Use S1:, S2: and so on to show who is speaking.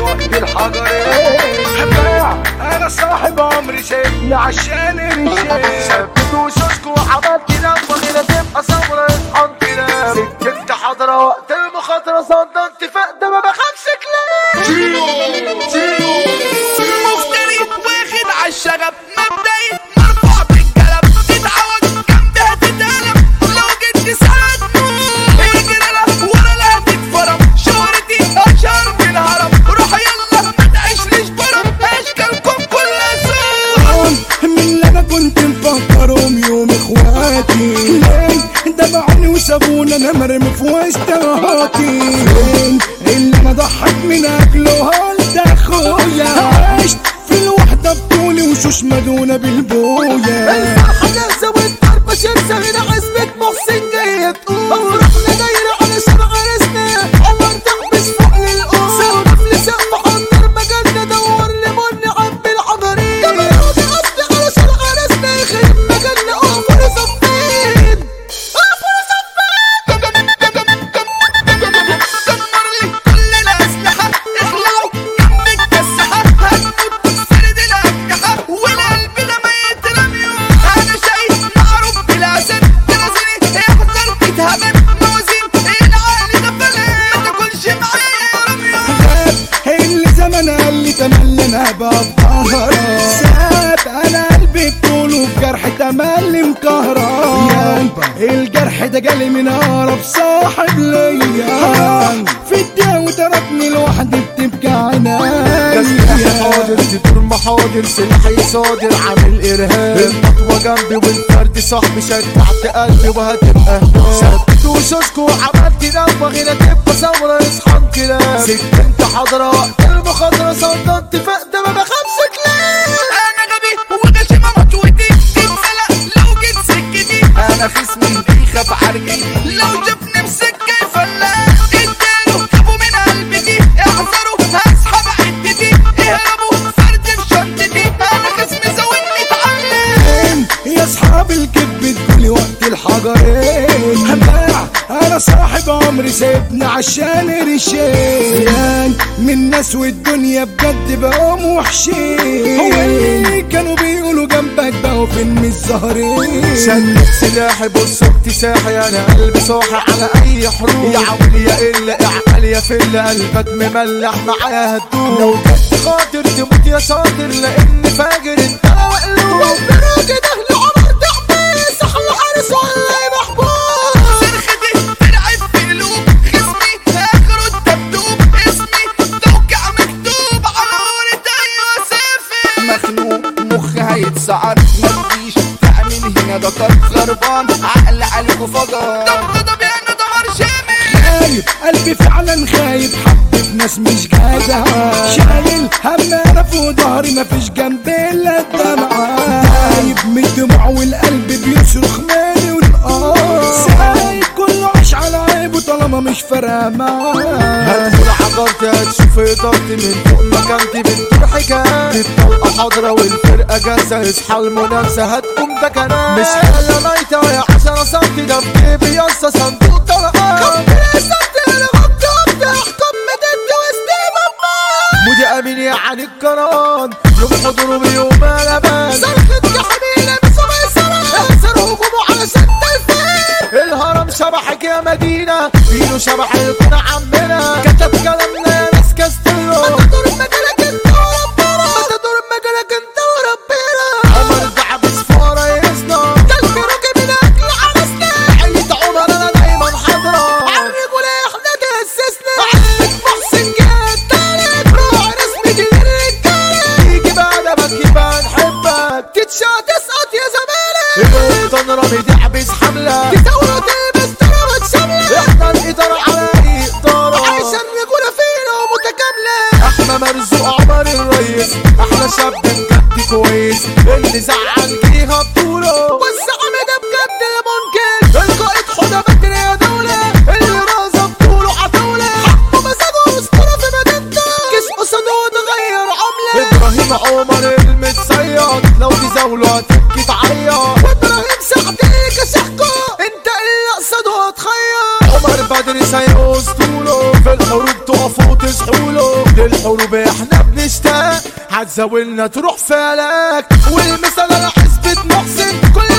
S1: وقت الحجرين هباع انا صاحب عمري سيبني عشان الرجال ثبت وشوشكو وعملت لما غير تبقى صبرا اصحى كلام سكت حضرة وقت المخاطرة صدقت فقد ما بخافش كلام
S2: مفتري واخد عالشغب مبدئي مرفوع بالكلام تتعود جنبها تتقلب لو جيت تساعد اجري لا ولا لا تتفرم شهرتي اشهر من الهرم روح يلا ما تعيشليش برم اشكالكم كلها سوا
S3: من اللي انا كنت مفكرهم يوم اخواتي ليه دمعوني وسابوني انا مرمي في وسط اهاتي فين اللي انا ضحك من اكله قلت اخويا عشت في الوحدة بطولي وشوش مدونة بالبويا
S1: الفرحة جاهزة والضربة شمسة هنا عزبة محسن جاية تقول أفرحنا دايرة على شرع رزنا الله تحبس فوق للقوم سقف لسقف حضر مجالنا دور لمن عم الحضرين كاميراتي قصدي على شرع رزنا يخرب مجالنا أقفل صفين أقفل
S2: دمر لي كل الأسلحة اخلعوا جنب الكسحة هتموت فرد الأجنحة والقلب ده ميت رميون أنا شايف معروف بالأسد تنازلي احذر تتهبل موازين العالي ده فلان ما تاكلش معايا رميون
S3: غاب اللي زمان قال لي تملي انا بفضل ساب انا قلبي بطوله في جرح تملي مكهران الجرح ده جالي من اقرب صاحب ليا في الدنيا وتركني لوحدي بتبكي عينيا
S1: حاضر تدور محاضر سلاحي صادر عامل ارهاب المطوة جنبي والفرد صاحبي شجعت قلبي وهتبقى ثبت وشوشكو وعملت لما غير تبقى ثورة اصحى كلام سكنت حضرة وقت المخاطرة صدقت فقد ما بخافش كلام
S2: أنا غبي وغشيمة مطوتي تتسلق لو جيت سكتي
S1: انا خصمي بيخاف عرقي
S2: لو جبني بسكة يفلق اداله جابوا من قلبتي احذروا هسحب عدتي اهربوا فرد في شنطتي انا خصمي زودني اتعلم
S3: يا اصحاب الكذب تقولي وقت الحجرين هباع انا صاحب عمري سيبني عشان رشين من ناس والدنيا بجد بقوا وحشين هو اللي كانوا بيقولوا جنبك بقوا فين من الزهرين
S1: شدت سلاحي بص اكتساحي انا قلبي صاحي على اي حروب يا عمري يا الا اعمل يا فل قلبك مملح معايا هتدوب لو كنت خاطر تموت يا شاطر لان فاجر انت مقلوب براجل اهل عمر تحبيس احلى حارس والله محبوب
S2: صرختي ترعب في قلوب خصمي اخره الدبدوب اسمي توقع مكتوب على ورقة ايوه سافر
S4: مخنوق مخي هيتسعر متجيش تعمل هنا ده طرف خربان عقل عليك وفجر
S2: دم ده بيعمل دمار شامل
S3: خايف قلبي فعلا خايف حب في ناس مش جدع شايل هم انا فوق ظهري مفيش جنبي الا الدمعة تايب من الدموع والقلب بيصرخ مالي والقار سايب كله عاش على عيبه طالما مش فارقة معاه
S1: هتقول عبرت هتشوف ادارتي من فوق مكانتي بنت حكاية الطلقة حاضرة والفرقة جاهزة اصحى المنافسة هتقوم ده كلام مش حالة ميتة يا عشرة سنتي ده في جيبي يسا صندوق طلقات مودي امين يعني القران يوم حضوره بيوم لبان صرخة حميلة بسبع سنة احذر هجومه على ست الفين الهرم شبحك يا مدينة فينو شبح القناة عمنا كتب كلامنا يا ناس كاستيلو متدور مجالك انت وربنا متدور مجالك انت وربنا عمر دعب صفارة يسنا قلبي رجي من اكل عرسنا عيد عمر انا دايما حاضرة عالرجولة احنا تأسسنا عندك محسن جاد تالت روح رسمي دي الرجالة يجي بأدبك يبقى نحبك تتشا تسقط يا زمالك القطن رامي دعبس حملة تدورة تلبس طلبة شاملة احنا الإدارة على أي إدارة عايشة الرجولة فينا ومتكاملة احنا مرزوق عمر الريس احنا شاب بجد كويس اللي زعل فيها بطوله والزعم ده بجد ممكن القائد حدى بدر يا دولة اللي رازة بطوله عتولة حقه مزاجه اسطورة في مدينته جسمه صدود غير عملة ابراهيم عمر المتصيد لو دي زاوله هتبكي تعيط وابراهيم سعد كشحكو انت اللي اقصده هتخيط عمر بدر سايق اسطوله في الحروب تقفوا وتصحوا له الحروب احنا بنشتاق هتزاولنا تروح فالك والمثال على حسبة محسن كل